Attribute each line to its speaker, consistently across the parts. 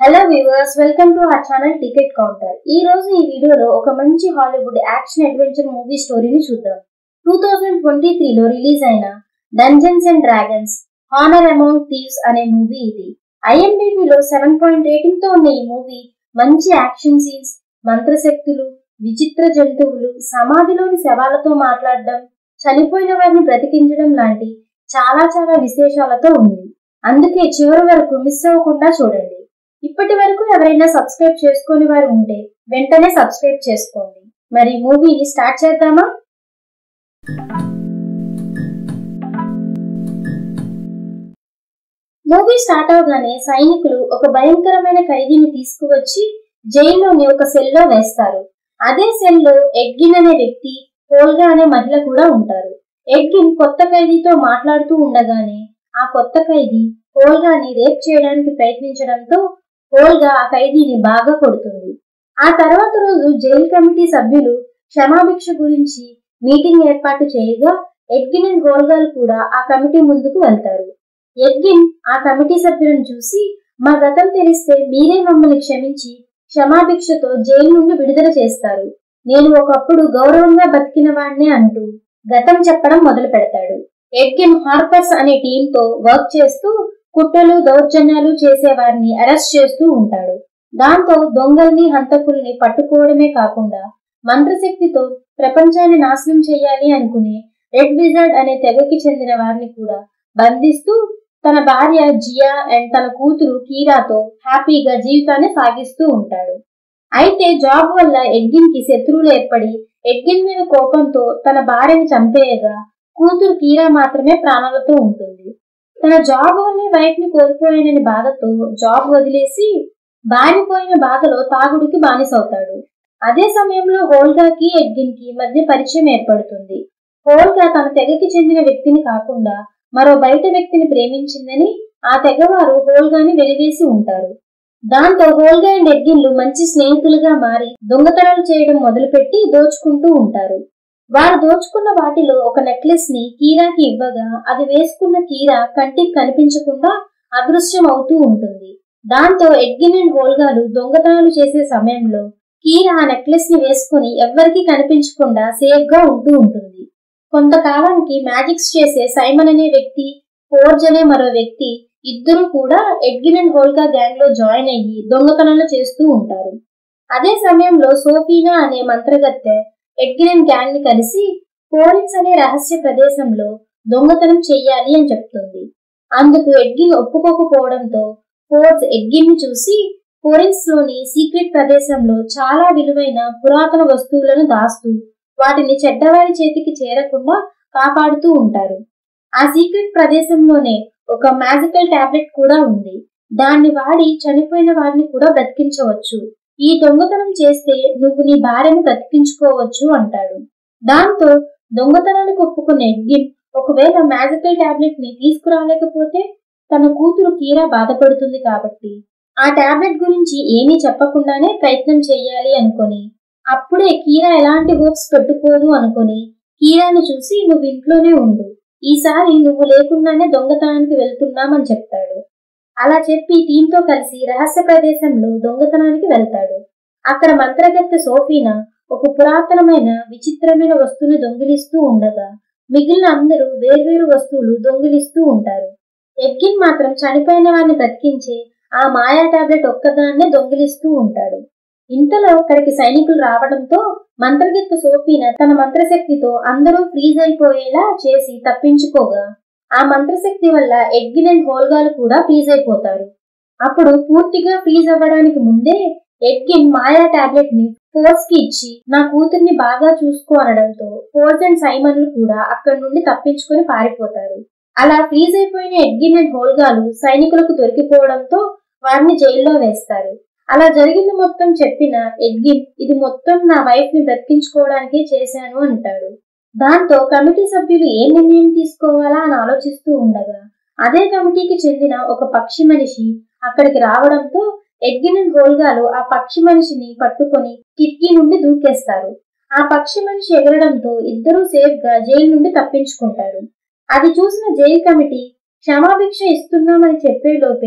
Speaker 1: hello viewers welcome to our channel ticket counter ఈ రోజు ఈ వీడియోలో ఒక మంచి హాలీవుడ్ యాక్షన్ అడ్వెంచర్ మూవీ స్టోరీని చూద్దాం టూ థౌజండ్ ట్వంటీ త్రీలో రిలీజ్ అయిన dungeons and dragons honour among thieves అనే మూవీ ఇది ఐఎండిబిలో సెవెన్ పాయింట్ రేటింగ్ తో ఉన్న ఈ మూవీ మంచి యాక్షన్ సీన్స్ మంత్రశక్తులు విచిత్ర జంతువులు సమాధిలోని శవాలతో మాట్లాడడం చనిపోయిన వారిని బ్రతికించడం లాంటి చాలా చాలా విశేషాలతో ఉంది అందుకే చివరి వరకు మిస్ అవ్వకుండా చూడండి ఇప్పటి వరకు ఎవరైనా సబ్స్క్రైబ్ చేసుకొని వారు ఉంటే వెంటనే సబ్స్క్రైబ్ చేసుకోండి మరి మూవీని స్టార్ట్ చేద్దామా మూవీ స్టార్ట్ అవగానే సైనికులు ఒక భయంకరమైన ఖైదీని తీసుకువచ్చి జైల్లోని ఒక సెల్లో వేస్తారు అదే సెల్లో ఎడ్గిన్ అనే వ్యక్తి హోల్గా అనే మహిళ కూడా ఉంటారు ఎడ్గిన్ కొత్త ఖైదీతో మాట్లాడుతూ ఉండగానే ఆ కొత్త ఖైదీ హోల్గాని రేప్ చేయడానికి ప్రయత్నించడంతో హోల్గా ఆ ఖైదీని బాగా కొడుతుంది ఆ తర్వాత రోజు జైలు కమిటీ సభ్యులు క్షమాభిక్ష గురించి మీటింగ్ ఏర్పాటు చేయగా ఎడ్గిన్ అండ్ హోల్గాలు కూడా ఆ కమిటీ ముందుకు వెళ్తారు ఎడ్గిన్ ఆ కమిటీ సభ్యులను చూసి మా గతం తెలిస్తే మీరే మమ్మల్ని క్షమించి క్షమాభిక్షతో జైలు నుండి విడుదల చేస్తారు నేను ఒకప్పుడు గౌరవంగా బతికిన వాడినే అంటూ గతం చెప్పడం మొదలు పెడతాడు ఎడ్గిన్ హార్పర్స్ అనే టీంతో వర్క్ చేస్తూ కుట్రలు దౌర్జన్యాలు చేసే వారిని అరెస్ట్ చేస్తూ ఉంటాడు దాంతో దొంగల్ని హంతకుల్ని పట్టుకోవడమే కాకుండా మంత్రశక్తితో ప్రపంచాన్ని నాశనం చేయాలి అనుకునే రెడ్ విజర్డ్ అనే తెగకి చెందిన వారిని కూడా బంధిస్తూ తన భార్య జియా అండ్ తన కూతురు కీరాతో హ్యాపీగా జీవితాన్ని సాగిస్తూ ఉంటాడు అయితే జాబ్ వల్ల ఎడ్గిన్ కి శత్రువులు ఏర్పడి ఎడ్గిన్ మీద కోపంతో తన భార్యని చంపేయగా కూతురు కీరా మాత్రమే ప్రాణాలతో ఉంటుంది తన జాబ్ వల్లే వైఫ్ ని కోల్పోయానని బాధతో జాబ్ వదిలేసి బారిపోయిన బాధలో తాగుడికి బానిసవుతాడు అదే సమయంలో హోల్గాకి ఎడ్గిన్ కి మధ్య పరిచయం ఏర్పడుతుంది హోల్గా తన తెగకి చెందిన వ్యక్తిని కాకుండా మరో బయట వ్యక్తిని ప్రేమించిందని ఆ తెగవారు హోల్గాని వెలివేసి ఉంటారు దాంతో హోల్గా అండ్ ఎడ్గిన్లు మంచి స్నేహితులుగా మారి దొంగతనాలు చేయడం మొదలుపెట్టి దోచుకుంటూ ఉంటారు వారు దోచుకున్న వాటిలో ఒక నెక్లెస్ ని కీరాకి ఇవ్వగా అది వేసుకున్న కీరా కంటికి కనిపించకుండా అదృశ్యం అవుతూ ఉంటుంది దాంతో ఎడ్గిన్ అండ్ హోల్గాలు దొంగతనాలు చేసే సమయంలో కీరా ఆ నెక్లెస్ ని వేసుకుని ఎవ్వరికి కనిపించకుండా సేఫ్ గా ఉంటూ ఉంటుంది కొంతకాలానికి మ్యాజిక్స్ చేసే సైమన్ అనే వ్యక్తి ఫోర్జ్ అనే మరో వ్యక్తి ఇద్దరు కూడా ఎడ్గిన్ అండ్ హోల్గా గ్యాంగ్ లో జాయిన్ అయ్యి దొంగతనాలు చేస్తూ ఉంటారు అదే సమయంలో సోఫీనా అనే మంత్రగత్తె ఎడ్గిన్ గ్యాంగ్ ని కలిసి కోరిన్స్ అనే రహస్య ప్రదేశంలో దొంగతనం చెయ్యాలి అని చెప్తుంది అందుకు ఎడ్గిన్ ఒప్పుకోకపోవడంతో ఫోర్స్ ఎడ్గిన్ ని చూసి కోరిన్స్ లోని సీక్రెట్ ప్రదేశంలో చాలా విలువైన పురాతన వస్తువులను దాస్తూ వాటిని చెడ్డవారి చేతికి చేరకుండా కాపాడుతూ ఉంటారు ఆ సీక్రెట్ ప్రదేశంలోనే ఒక మ్యాజికల్ టాబ్లెట్ కూడా ఉంది దాన్ని వాడి చనిపోయిన వారిని కూడా బ్రతికించవచ్చు ఈ దొంగతనం చేస్తే నువ్వు నీ భార్యను బ్రతికించుకోవచ్చు అంటాడు దాంతో దొంగతనానికి ఒప్పుకున్న ఎడ్గిన్ ఒకవేళ మ్యాజికల్ టాబ్లెట్ ని తీసుకురాలేకపోతే తన కూతురు కీరా బాధపడుతుంది కాబట్టి ఆ టాబ్లెట్ గురించి ఏమీ చెప్పకుండానే ప్రయత్నం చెయ్యాలి అనుకొని అప్పుడే కీరా ఎలాంటి హోప్స్ పెట్టుకోదు అనుకొని కీరాని చూసి నువ్వు ఇంట్లోనే ఉండు ఈసారి నువ్వు లేకుండానే దొంగతనానికి వెళ్తున్నామని చెప్తాడు అలా చెప్పి టీంతో కలిసి రహస్య ప్రదేశంలో దొంగతనానికి వెళ్తాడు అక్కడ మంత్రగత్తె సోఫీనా ఒక పురాతనమైన విచిత్రమైన వస్తువుని దొంగిలిస్తూ ఉండగా మిగిలిన అందరూ వేర్వేరు వస్తువులు దొంగిలిస్తూ ఉంటారు ఎడ్గిన్ మాత్రం చనిపోయిన వారిని బ్రతికించే ఆ మాయా టాబ్లెట్ ఒక్కదాన్నే దొంగిలిస్తూ ఉంటాడు ఇంతలో అక్కడికి సైనికులు రావడంతో మంత్రగత్తె సోఫీన తన మంత్రశక్తితో అందరూ ఫ్రీజ్ అయిపోయేలా చేసి తప్పించుకోగా ఆ మంత్రశక్తి వల్ల ఎడ్గిన్ అండ్ హోల్గాలు కూడా ఫ్రీజ్ అయిపోతారు అప్పుడు పూర్తిగా ఫ్రీజ్ అవ్వడానికి ముందే ఎడ్గిన్ మాయా టాబ్లెట్ ని ఫోర్స్ కి ఇచ్చి నా కూతుర్ని బాగా చూసుకో అనడంతో ఫోర్స్ అండ్ సైమన్లు కూడా అక్కడి నుండి తప్పించుకొని పారిపోతారు అలా ఫ్రీజ్ అయిపోయిన ఎడ్గిన్ అండ్ హోల్గాలు సైనికులకు దొరికిపోవడంతో వారిని జైల్లో వేస్తారు అలా జరిగింది మొత్తం చెప్పిన ఎడ్గిన్ ఇది మొత్తం నా వైఫ్ ని బ్రతికించుకోవడానికే చేశాను అంటాడు దాంతో కమిటీ సభ్యులు ఏ నిర్ణయం తీసుకోవాలా అని ఆలోచిస్తూ ఉండగా అదే కమిటీకి చెందిన ఒక పక్షి మనిషి అక్కడికి రావడంతో ఎడ్గిన్ అండ్ హోల్గాలు ఆ పక్షి మనిషిని పట్టుకొని కిటికీ నుండి దూకేస్తారు ఆ పక్షి మనిషి ఎగరడంతో ఇద్దరూ సేఫ్ గా జైలు నుండి తప్పించుకుంటారు అది చూసిన జైలు కమిటీ క్షమాభిక్ష ఇస్తున్నామని చెప్పేలోపే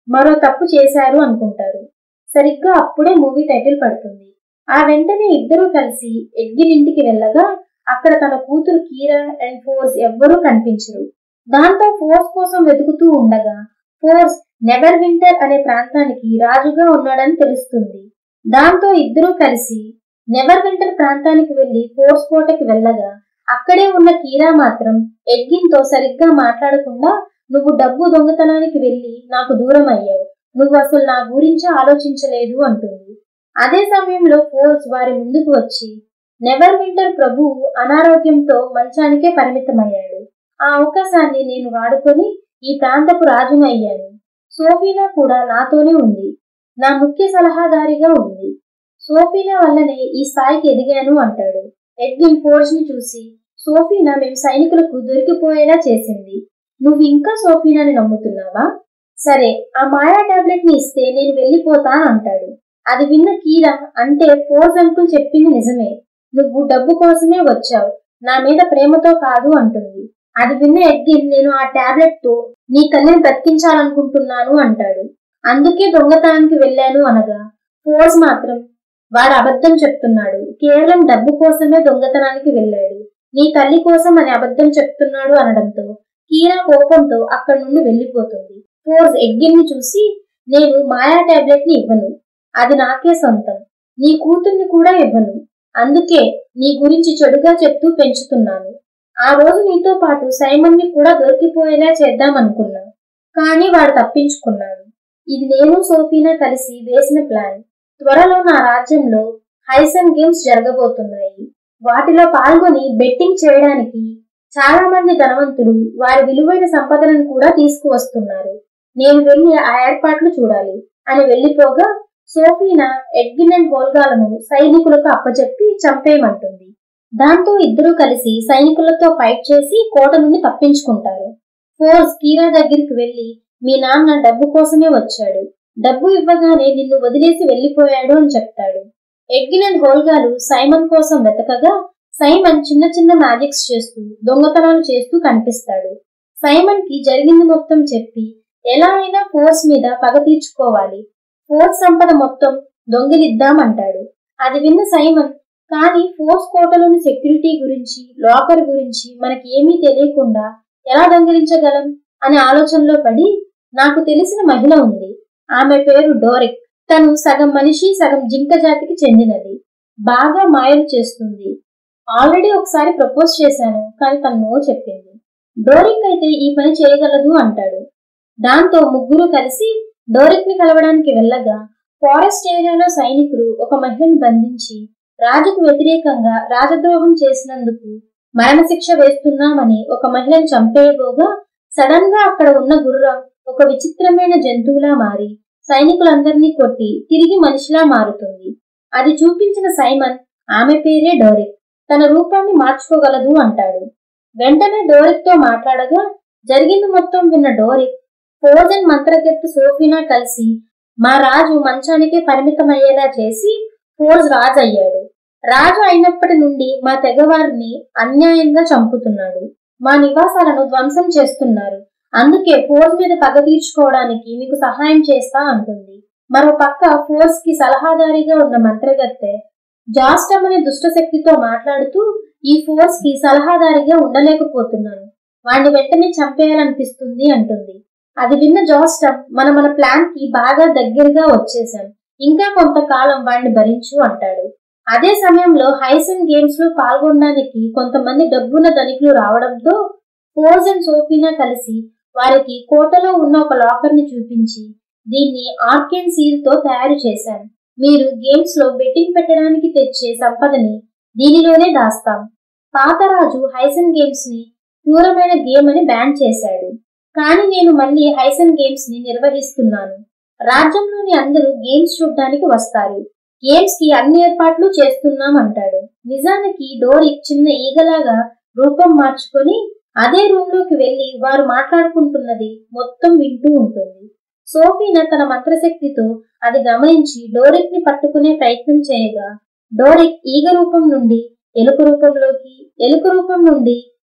Speaker 1: మరో తప్పు చేశారు అనుకుంటారు సరిగ్గా అప్పుడే మూవీ టైటిల్ పడుతుంది ఆ వెంటనే ఇద్దరూ కలిసి ఎడ్గిన్ ఇంటికి వెళ్ళగా అక్కడ తన కూతురు కీరా అండ్ ఫోర్స్ ఎవ్వరూ కనిపించరు దాంతో ఫోర్స్ కోసం వెతుకుతూ ఉండగా ఫోర్స్ నెవర్ వింటర్ అనే ప్రాంతానికి రాజుగా ఉన్నాడని తెలుస్తుంది దాంతో ఇద్దరూ కలిసి నెవర్ వింటర్ ప్రాంతానికి వెళ్లి ఫోర్స్ కోటకి వెళ్ళగా అక్కడే ఉన్న కీరా మాత్రం ఎడ్గిన్ తో సరిగ్గా మాట్లాడకుండా నువ్వు డబ్బు దొంగతనానికి వెళ్లి నాకు దూరం అయ్యావు నువ్వు అసలు నా గురించి ఆలోచించలేదు అంటుంది అదే సమయంలో ఫోర్స్ వారి ముందుకు వచ్చి నెవర్ వింటర్ ప్రభువు అనారోగ్యంతో మంచానికే పరిమితమయ్యాడు ఆ అవకాశాన్ని నేను వాడుకొని ఈ ప్రాంతపు రాజును అయ్యాను సోఫీనా కూడా నాతోనే ఉంది నా ముఖ్య సలహాదారిగా ఉంది సోఫీనా వల్లనే ఈ స్థాయికి ఎదిగాను అంటాడు ఎడ్విన్ ఫోర్స్ ని చూసి సోఫీనా మేము సైనికులకు దొరికిపోయేలా చేసింది నువ్వు ఇంకా సోఫీనాని నమ్ముతున్నావా సరే ఆ మాయా టాబ్లెట్ ని ఇస్తే నేను వెళ్ళిపోతా అంటాడు అది విన్న కీరా అంటే ఫోర్స్ అంకుల్ చెప్పింది నిజమే నువ్వు డబ్బు కోసమే వచ్చావు నా మీద ప్రేమతో కాదు అంటుంది అది విన్న ఎడ్గిన్ నేను ఆ టాబ్లెట్ తో నీ తల్లిని బ్రతికించాలనుకుంటున్నాను అంటాడు అందుకే దొంగతనానికి వెళ్ళాను అనగా ఫోర్స్ మాత్రం వాడు అబద్ధం చెప్తున్నాడు కేవలం డబ్బు కోసమే దొంగతనానికి వెళ్ళాడు నీ తల్లి కోసం అని అబద్ధం చెప్తున్నాడు అనడంతో కీరా కోపంతో అక్కడి నుండి వెళ్ళిపోతుంది ఫోర్స్ ఎగ్గిన్ ని చూసి నేను మాయా టాబ్లెట్ ని ఇవ్వను అది నాకే సొంతం నీ కూతుర్ని కూడా ఇవ్వను అందుకే నీ గురించి చెడుగా చెప్తూ పెంచుతున్నాను ఆ రోజు నీతో పాటు సైమన్ ని కూడా దొరికిపోయేలా చేద్దాం అనుకున్నా కానీ వాడు తప్పించుకున్నాడు ఇది నేను సోఫీనా కలిసి వేసిన ప్లాన్ త్వరలో నా రాజ్యంలో హైసన్ గేమ్స్ జరగబోతున్నాయి వాటిలో పాల్గొని బెట్టింగ్ చేయడానికి చాలా మంది ధనవంతులు వారి విలువైన సంపదలను కూడా తీసుకువస్తున్నారు నేను వెళ్లి ఆ ఏర్పాట్లు చూడాలి అని వెళ్లిపోగా సోఫీనా ఎడ్విన్ అండ్ హోల్గాలను సైనికులకు అప్పచెప్పి చంపేయమంటుంది దాంతో ఇద్దరూ కలిసి సైనికులతో ఫైట్ చేసి కోట నుండి తప్పించుకుంటారు ఫోర్స్ కీరా దగ్గరికి వెళ్లి మీ నాన్న డబ్బు కోసమే వచ్చాడు డబ్బు ఇవ్వగానే నిన్ను వదిలేసి వెళ్లిపోయాడు అని చెప్తాడు ఎడ్గిన్ అండ్ హోల్గాలు సైమన్ కోసం వెతకగా సైమన్ చిన్న చిన్న మ్యాజిక్స్ చేస్తూ దొంగతనాలు చేస్తూ కనిపిస్తాడు సైమన్ కి జరిగింది మొత్తం చెప్పి ఎలా అయినా ఫోర్స్ మీద పగ తీర్చుకోవాలి ఫోర్స్ సంపద మొత్తం దొంగిలిద్దామంటాడు అది విన్న సైమన్ కానీ ఫోర్స్ కోటలోని సెక్యూరిటీ గురించి లాకర్ గురించి మనకి ఏమీ తెలియకుండా ఎలా దొంగిలించగలం అనే ఆలోచనలో పడి నాకు తెలిసిన మహిళ ఉంది ఆమె పేరు డోరిక్ తను సగం మనిషి సగం జింక జాతికి చెందినది బాగా మాయలు చేస్తుంది ఆల్రెడీ ఒకసారి ప్రపోజ్ చేశాను కానీ తను నో చెప్పింది డోరిక్ అయితే ఈ పని చేయగలదు అంటాడు దాంతో ముగ్గురు కలిసి డోరిక్ ని కలవడానికి వెళ్ళగా ఫారెస్ట్ ఏరియాలో సైనికులు ఒక మహిళను బంధించి రాజుకు వ్యతిరేకంగా రాజద్రోహం చేసినందుకు మరణశిక్ష వేస్తున్నామని ఒక మహిళను చంపేయబోగా సడన్ గా అక్కడ ఉన్న గుర్రం ఒక విచిత్రమైన జంతువులా మారి సైనికులందరినీ కొట్టి తిరిగి మనిషిలా మారుతుంది అది చూపించిన సైమన్ ఆమె పేరే డోరిక్ తన రూపాన్ని మార్చుకోగలదు అంటాడు వెంటనే డోరిక్ తో మాట్లాడగా జరిగింది మొత్తం విన్న డోరిక్ ఫోజన్ మంత్రకెత్తు సోఫీనా కలిసి మా రాజు మంచానికే పరిమితమయ్యేలా చేసి ఫోర్జ్ రాజు అయ్యాడు రాజు అయినప్పటి నుండి మా తెగవారిని అన్యాయంగా చంపుతున్నాడు మా నివాసాలను ధ్వంసం చేస్తున్నారు అందుకే ఫోర్స్ మీద పగ తీర్చుకోవడానికి మీకు సహాయం చేస్తా అంటుంది మరో పక్క ఫోర్స్ కి సలహాదారిగా ఉన్న మంత్రగత్తె జాస్టమ్ అనే దుష్ట శక్తితో మాట్లాడుతూ ఈ ఫోర్స్ కి సలహాదారిగా ఉండలేకపోతున్నాను వాడిని వెంటనే చంపేయాలనిపిస్తుంది అంటుంది అది విన్న జాస్టమ్ మన మన ప్లాన్ కి బాగా దగ్గరగా వచ్చేసాం ఇంకా కొంతకాలం వాడిని భరించు అంటాడు అదే సమయంలో హైసన్ గేమ్స్ లో పాల్గొనడానికి కొంతమంది డబ్బున్న ధనికులు రావడంతో ఫోర్స్ అండ్ సోఫీనా కలిసి వారికి కోటలో ఉన్న ఒక లాకర్ ని చూపించి దీన్ని ఆర్కెన్ సీల్ తో తయారు చేశాం మీరు గేమ్స్ లో బెట్టింగ్ పెట్టడానికి తెచ్చే సంపదని దీనిలోనే దాస్తాం పాతరాజు హైసన్ గేమ్స్ ని క్రూరమైన గేమ్ అని బ్యాన్ చేశాడు కానీ నేను మళ్ళీ హైసన్ గేమ్స్ ని నిర్వహిస్తున్నాను రాజ్యంలోని అందరూ గేమ్స్ చూడడానికి వస్తారు గేమ్స్ కి అన్ని ఏర్పాట్లు చేస్తున్నాం అంటాడు నిజానికి డోరిక్ చిన్న ఈగలాగా రూపం మార్చుకొని అదే రూమ్ లోకి వెళ్లి వారు మాట్లాడుకుంటున్నది మొత్తం వింటూ ఉంటుంది సోఫీనా తన మంత్రశక్తితో అది గమనించి డోరిక్ ని పట్టుకునే ప్రయత్నం చేయగా డోరిక్ ఈగ రూపం నుండి ఎలుక రూపంలోకి ఎలుక రూపం నుండి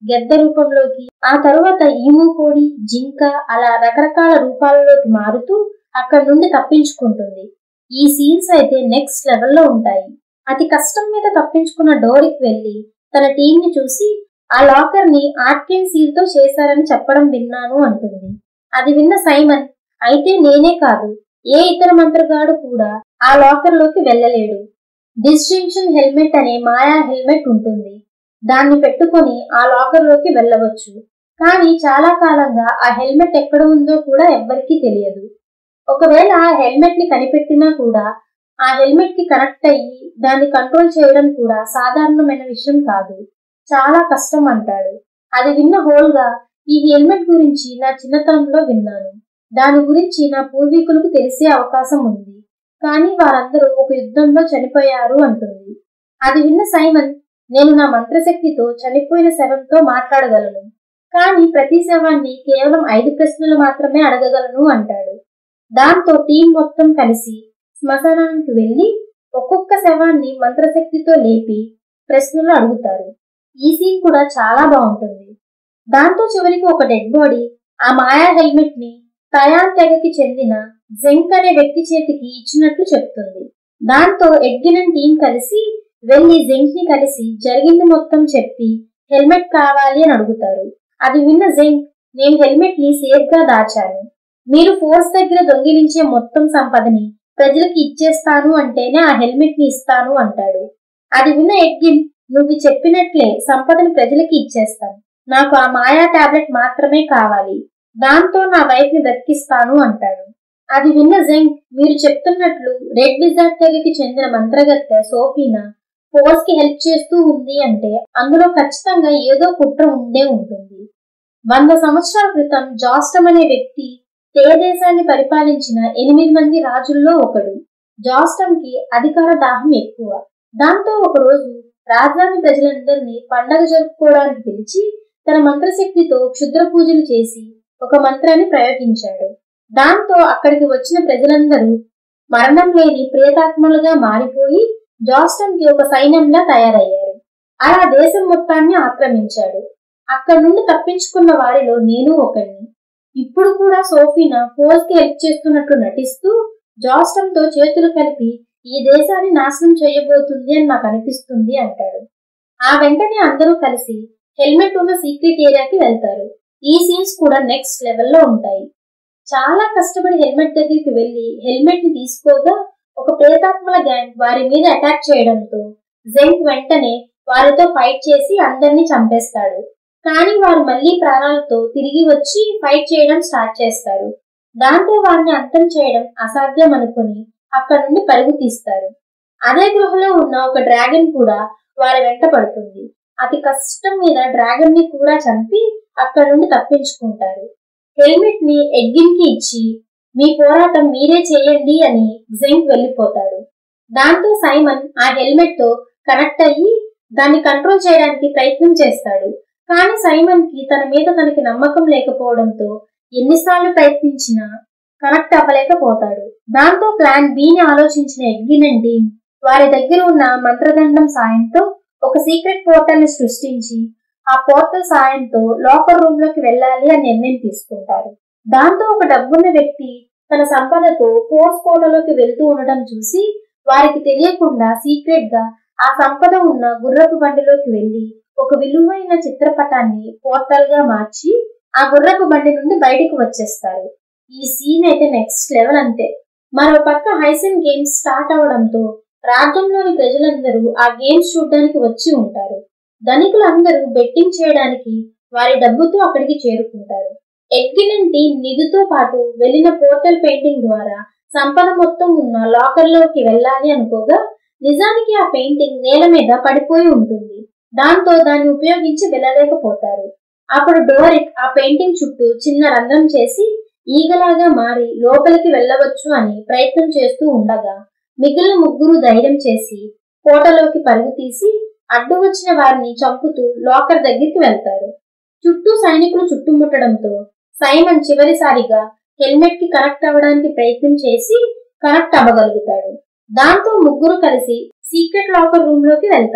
Speaker 1: గెద్ద రూపంలోకి ఆ తరువాత ఈము కోడి జింక అలా రకరకాల రూపాలలోకి మారుతూ అక్కడి నుండి తప్పించుకుంటుంది ఈ సీన్స్ అయితే నెక్స్ట్ లెవెల్లో ఉంటాయి అతి కష్టం మీద తప్పించుకున్న డోరిక్ వెళ్లి తన టీం ని చూసి ఆ లాకర్ ని ఆర్కెన్ సీల్ తో చేశారని చెప్పడం విన్నాను అంటుంది అది విన్న సైమన్ అయితే నేనే కాదు ఏ ఇతర మంత్రగాడు కూడా ఆ లాకర్ లోకి వెళ్ళలేడు డిస్టింక్షన్ హెల్మెట్ అనే మాయా హెల్మెట్ ఉంటుంది దాన్ని పెట్టుకొని ఆ లాకర్ లోకి వెళ్ళవచ్చు కానీ చాలా కాలంగా ఆ హెల్మెట్ ఎక్కడ ఉందో కూడా ఎవ్వరికీ తెలియదు ఒకవేళ ఆ హెల్మెట్ ని కనిపెట్టినా కూడా ఆ హెల్మెట్ కి కనెక్ట్ అయ్యి దాన్ని కంట్రోల్ చేయడం కూడా సాధారణమైన విషయం కాదు చాలా కష్టం అంటాడు అది విన్న హోల్గా ఈ హెల్మెట్ గురించి నా చిన్నతనంలో విన్నాను దాని గురించి నా పూర్వీకులకు తెలిసే అవకాశం ఉంది కానీ వారందరూ ఒక యుద్ధంలో చనిపోయారు అంటుంది అది విన్న సైమన్ నేను నా మంత్రశక్తితో చనిపోయిన శవంతో మాట్లాడగలను కానీ ప్రతి శవాన్ని కేవలం ఐదు ప్రశ్నలు మాత్రమే అడగగలను అంటాడు దాంతో టీం మొత్తం కలిసి శ్మశానానికి వెళ్లి ఒక్కొక్క శవాన్ని మంత్రశక్తితో లేపి ప్రశ్నలు అడుగుతారు ఈ సీన్ కూడా చాలా బాగుంటుంది దాంతో చివరికి ఒక డెడ్ బాడీ ఆ మాయా హెల్మెట్ ని తయాన్ తెగకి చెందిన జెంక్ అనే వ్యక్తి చేతికి ఇచ్చినట్లు చెప్తుంది దాంతో ఎడ్గినన్ టీం కలిసి వెళ్లి జెంక్ ని కలిసి జరిగింది మొత్తం చెప్పి హెల్మెట్ కావాలి అని అడుగుతారు అది విన్న జెంక్ నేను హెల్మెట్ ని సేఫ్ గా దాచాను మీరు ఫోర్స్ దగ్గర దొంగిలించే మొత్తం సంపదని ప్రజలకి ఇచ్చేస్తాను అంటేనే ఆ హెల్మెట్ ని ఇస్తాను అంటాడు అది విన్న ఎడ్గిన్ నువ్వు చెప్పినట్లే సంపదని ప్రజలకి ఇచ్చేస్తాను నాకు ఆ మాయా టాబ్లెట్ మాత్రమే కావాలి దాంతో నా వైఫ్ ని బ్రతికిస్తాను అంటాడు అది విన్న జెంగ్ మీరు చెప్తున్నట్లు రెడ్ విజార్డ్ తెగకి చెందిన మంత్రగత్తె సోఫీనా ఫోర్స్ కి హెల్ప్ చేస్తూ ఉంది అంటే అందులో ఖచ్చితంగా ఏదో కుట్ర ఉండే ఉంటుంది వంద సంవత్సరాల క్రితం జాస్టమ్ అనే వ్యక్తి తే దేశాన్ని పరిపాలించిన ఎనిమిది మంది రాజుల్లో ఒకడు జాస్టమ్ కి అధికార దాహం ఎక్కువ దాంతో ఒక రోజు రాజధాని ప్రజలందరినీ పండగ జరుపుకోవడానికి పిలిచి తన మంత్రశక్తితో క్షుద్ర పూజలు చేసి ఒక మంత్రాన్ని ప్రయోగించాడు దాంతో అక్కడికి వచ్చిన ప్రజలందరూ మరణం లేని ప్రేతాత్మలుగా మారిపోయి జాస్టన్ కి ఒక సైన్యంలా తయారయ్యారు అలా దేశం మొత్తాన్ని ఆక్రమించాడు అక్కడి నుండి తప్పించుకున్న వారిలో నేను ఒకడిని ఇప్పుడు కూడా సోఫీనా ఫోర్స్ కి హెల్ప్ చేస్తున్నట్లు నటిస్తూ జాస్టన్ తో చేతులు కలిపి ఈ దేశాన్ని నాశనం చేయబోతుంది అని నాకు అనిపిస్తుంది అంటాడు ఆ వెంటనే అందరూ కలిసి హెల్మెట్ ఉన్న సీక్రెట్ ఏరియాకి వెళ్తారు ఈ సీన్స్ కూడా నెక్స్ట్ లెవెల్లో ఉంటాయి చాలా కష్టపడి హెల్మెట్ దగ్గరికి వెళ్లి హెల్మెట్ ని తీసుకోగా ఒక ప్రేతాత్మల గ్యాంగ్ వారి మీద అటాక్ చేయడంతో జెంక్ వెంటనే వారితో ఫైట్ చేసి అందరినీ చంపేస్తాడు కానీ వారు మళ్ళీ ప్రాణాలతో తిరిగి వచ్చి ఫైట్ చేయడం స్టార్ట్ చేస్తారు దాంతో వారిని అంతం చేయడం అసాధ్యం అనుకుని అక్కడ నుండి పరుగు తీస్తారు అదే గృహలో ఉన్న ఒక డ్రాగన్ కూడా వారి వెంట పడుతుంది అతి కష్టం మీద డ్రాగన్ ని కూడా చంపి అక్కడ నుండి తప్పించుకుంటారు హెల్మెట్ ని ఎడ్గిన్ కి ఇచ్చి మీ పోరాటం మీరే చేయండి అని జెంక్ వెళ్లిపోతాడు దాంతో సైమన్ ఆ హెల్మెట్ తో కనెక్ట్ అయ్యి దాన్ని కంట్రోల్ చేయడానికి ప్రయత్నం చేస్తాడు కానీ సైమన్ కి తన మీద తనకి నమ్మకం లేకపోవడంతో ఎన్నిసార్లు ప్రయత్నించినా కనెక్ట్ అవ్వలేకపోతాడు దాంతో ప్లాన్ బి ని ఆలోచించిన ఎడ్గిన్ అండ్ టీమ్ వారి దగ్గర ఉన్న మంత్రదండం సాయంతో ఒక సీక్రెట్ పోర్టల్ ని సృష్టించి ఆ పోర్టల్ సాయంతో లోకర్ రూమ్ లోకి వెళ్ళాలి అని నిర్ణయం తీసుకుంటారు దాంతో ఒక డబ్బున్న వ్యక్తి తన సంపదతో ఫోర్స్ కోటలోకి వెళ్తూ ఉండడం చూసి వారికి తెలియకుండా సీక్రెట్ గా ఆ సంపద ఉన్న గుర్రపు బండిలోకి వెళ్లి ఒక విలువైన చిత్రపటాన్ని పోర్టల్ గా మార్చి ఆ గుర్రపు బండి నుండి బయటకు వచ్చేస్తారు ఈ సీన్ అయితే నెక్స్ట్ లెవెల్ అంతే మరో పక్క హైసెన్ గేమ్స్ స్టార్ట్ అవడంతో రాజ్యంలోని ప్రజలందరూ ఆ గేమ్స్ చూడడానికి వచ్చి ఉంటారు ధనికులందరూ బెట్టింగ్ చేయడానికి వారి డబ్బుతో అక్కడికి చేరుకుంటారు ఎగ్గినన్ టీం నిధితో పాటు వెళ్లిన పోర్టల్ పెయింటింగ్ ద్వారా సంపద మొత్తం ఉన్న లాకర్ లోకి వెళ్ళాలి అనుకోగా నిజానికి ఆ పెయింటింగ్ నేల మీద పడిపోయి ఉంటుంది దాంతో దాన్ని ఉపయోగించి వెళ్ళలేకపోతారు అప్పుడు డోరిక్ ఆ పెయింటింగ్ చుట్టూ చిన్న రంధ్రం చేసి ఈగలాగా మారి లోపలికి వెళ్ళవచ్చు అని ప్రయత్నం చేస్తూ ఉండగా మిగిలిన ముగ్గురు ధైర్యం చేసి కోటలోకి పరుగు తీసి అడ్డు వచ్చిన వారిని చంపుతూ లాకర్ దగ్గరికి వెళ్తారు చుట్టూ సైనికులు చుట్టుముట్టడంతో సైమన్ చివరిసారిగా హెల్మెట్ కి కనెక్ట్ అవ్వడానికి ప్రయత్నం చేసి కనెక్ట్ అవ్వగలుగుతాడు దాంతో ముగ్గురు కలిసి సీక్రెట్ లాకర్ రూమ్ లోకి వెళ్తారు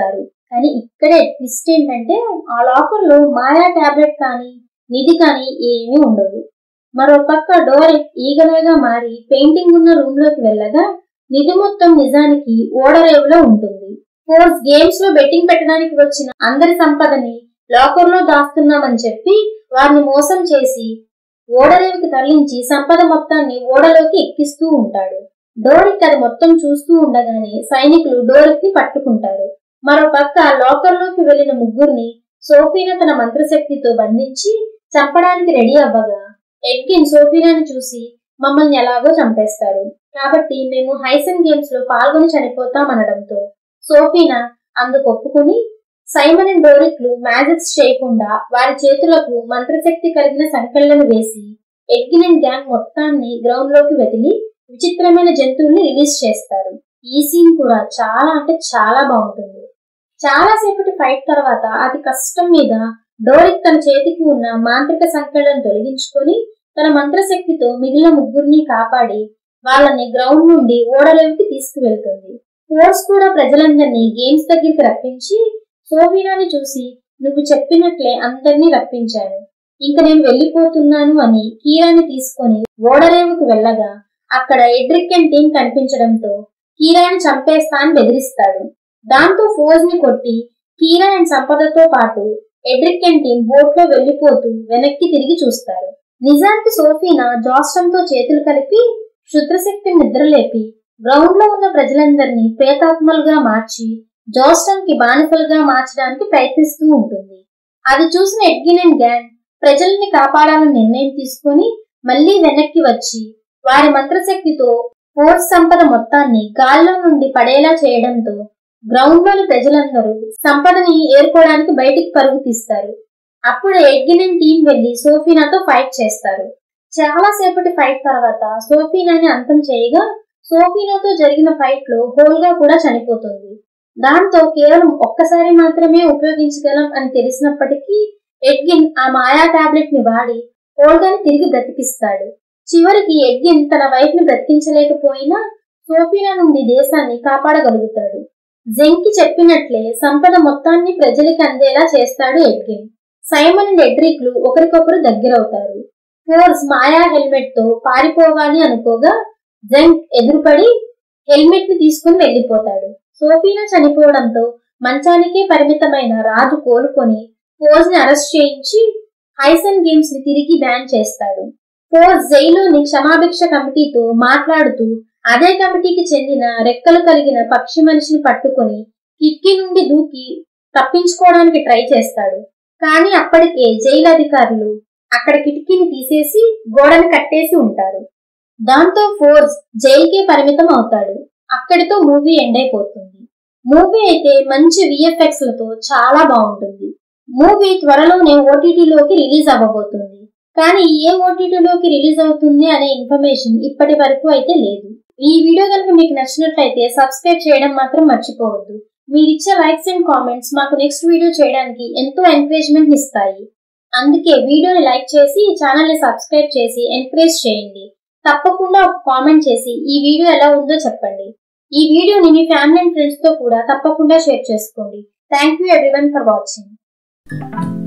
Speaker 1: కానీ ఇక్కడే ట్విస్ట్ ఏంటంటే ఆ లాకర్ లో మాయా టాబ్లెట్ కానీ నిధి కానీ ఏమీ ఉండవు మరో పక్క డోర్ ఈగలాగా మారి పెయింటింగ్ ఉన్న రూమ్ లోకి వెళ్ళగా నిధి మొత్తం నిజానికి ఓడరేవులో ఉంటుంది ఫోర్స్ గేమ్స్ లో బెట్టింగ్ పెట్టడానికి వచ్చిన అందరి సంపదని లాకర్ లో దాస్తున్నామని చెప్పి వారిని మోసం చేసి ఓడరేవుకి తరలించి సంపద మొత్తాన్ని ఓడలోకి ఎక్కిస్తూ ఉంటాడు డోరిక్ అది మొత్తం చూస్తూ ఉండగానే సైనికులు డోరిక్ ని పట్టుకుంటారు మరో పక్క లాకర్ లోకి వెళ్లిన ముగ్గురిని సోఫీనా తన మంత్రశక్తితో బంధించి చంపడానికి రెడీ అవ్వగా ఎడ్గిన్ సోఫీనాని చూసి మమ్మల్ని ఎలాగో చంపేస్తారు కాబట్టి మేము హైసన్ గేమ్స్ లో పాల్గొని చనిపోతామనడంతో సోఫీనా అందుకు ఒప్పుకుని సైమన్ అండ్ డోరిక్లు మ్యాజిక్స్ చేయకుండా వారి చేతులకు మంత్రశక్తి కలిగిన సంకళ్లను వేసి ఎడ్గిన్ అండ్ గ్యాంగ్ మొత్తాన్ని గ్రౌండ్ లోకి వదిలి విచిత్రమైన జంతువుల్ని రిలీజ్ చేస్తారు ఈ సీన్ కూడా చాలా అంటే చాలా బాగుంటుంది చాలా సేపటి ఫైట్ తర్వాత అతి కష్టం మీద డోరిక్ తన చేతికి ఉన్న మాంత్రిక సంకళ్లను తొలగించుకొని తన మంత్రశక్తితో మిగిలిన ముగ్గురిని కాపాడి వాళ్ళని గ్రౌండ్ నుండి ఓడలోకి తీసుకువెళ్తుంది ఫోర్స్ కూడా ప్రజలందరినీ గేమ్స్ దగ్గరికి రప్పించి సోఫీనాని చూసి నువ్వు చెప్పినట్లే అందరినీ రప్పించాను ఇంక నేను వెళ్ళిపోతున్నాను అని కీరాని తీసుకొని ఓడరేవుకు వెళ్ళగా అక్కడ ఎడ్రికెన్ టీం కనిపించడంతో కీరాని చంపేస్తా అని బెదిరిస్తాడు దాంతో ఫోర్స్ ని కొట్టి కీరా అండ్ సంపదతో పాటు ఎడ్రికెన్ టీం బోట్ లో వెళ్లిపోతూ వెనక్కి తిరిగి చూస్తారు నిజానికి సోఫీనా జాస్టంతో చేతులు కలిపి క్షుద్రశక్తిని నిద్రలేపి గ్రౌండ్ లో ఉన్న ప్రజలందరినీ ప్రేతాత్మలుగా మార్చి జోస్టన్ కి బానిసలుగా మార్చడానికి ప్రయత్నిస్తూ ఉంటుంది అది చూసిన ఎడ్గిన్ అండ్ గ్యాంగ్ ప్రజల్ని కాపాడాలని నిర్ణయం తీసుకొని మళ్లీ వెనక్కి వచ్చి వారి మంత్రశక్తితో ఫోర్స్ సంపద మొత్తాన్ని గాల్లో నుండి పడేలా చేయడంతో గ్రౌండ్ లోని ప్రజలందరూ సంపదని ఏరుకోవడానికి బయటికి పరుగు తీస్తారు అప్పుడు ఎడ్గిన్ అండ్ టీం వెళ్లి సోఫీనాతో ఫైట్ చేస్తారు చాలా సేపటి ఫైట్ తర్వాత సోఫీనాని అంతం చేయగా సోఫీనాతో జరిగిన ఫైట్ లో హోల్గా కూడా చనిపోతుంది దాంతో కేవలం ఒక్కసారి మాత్రమే ఉపయోగించగలం అని తెలిసినప్పటికీ ఎడ్గిన్ ఆ మాయా టాబ్లెట్ ని వాడి హోల్గాని తిరిగి బ్రతికిస్తాడు చివరికి ఎడ్గిన్ తన వైఫ్ ని బ్రతికించలేకపోయినా సోఫీనా నుండి దేశాన్ని కాపాడగలుగుతాడు జెంకి చెప్పినట్లే సంపద మొత్తాన్ని ప్రజలకి అందేలా చేస్తాడు ఎడ్గిన్ సైమన్ అండ్ ఎడ్రిక్లు ఒకరికొకరు దగ్గరవుతారు ఫోర్స్ మాయా హెల్మెట్ తో పారిపోవాలి అనుకోగా జంక్ ఎదురుపడి హెల్మెట్ ని తీసుకుని వెళ్లిపోతాడు సోఫీనా చనిపోవడంతో మంచానికే పరిమితమైన రాజు కోలుకొని ఫోర్స్ ని అరెస్ట్ చేయించి హైసన్ గేమ్స్ ని తిరిగి బ్యాన్ చేస్తాడు ఫోర్స్ జైలుని క్షమాభిక్ష కమిటీతో మాట్లాడుతూ అదే కమిటీకి చెందిన రెక్కలు కలిగిన పక్షి మనిషిని పట్టుకొని కిటికీ నుండి దూకి తప్పించుకోవడానికి ట్రై చేస్తాడు కానీ అప్పటికే జైలు అధికారులు అక్కడ కిటికీని తీసేసి గోడను కట్టేసి ఉంటారు దాంతో ఫోర్స్ జైలుకే పరిమితం అవుతాడు అక్కడితో మూవీ ఎండ్ అయిపోతుంది మూవీ అయితే మంచి విఎఫ్ఎక్స్ లతో చాలా బాగుంటుంది మూవీ త్వరలోనే ఓటీటీలోకి రిలీజ్ అవ్వబోతుంది కానీ ఏ ఓటీటీలోకి రిలీజ్ అవుతుంది అనే ఇన్ఫర్మేషన్ ఇప్పటి వరకు అయితే లేదు ఈ వీడియో కనుక మీకు నచ్చినట్లయితే సబ్స్క్రైబ్ చేయడం మాత్రం మర్చిపోవద్దు మీరిచ్చే లైక్స్ అండ్ కామెంట్స్ మాకు నెక్స్ట్ వీడియో చేయడానికి ఎంతో ఎంకరేజ్మెంట్ ఇస్తాయి అందుకే వీడియోని లైక్ చేసి ఛానల్ ని సబ్స్క్రైబ్ చేసి ఎంకరేజ్ చేయండి తప్పకుండా ఒక కామెంట్ చేసి ఈ వీడియో ఎలా ఉందో చెప్పండి ఈ వీడియోని మీ ఫ్యామిలీ అండ్ ఫ్రెండ్స్ తో కూడా తప్పకుండా షేర్ చేసుకోండి thank you everyone for watching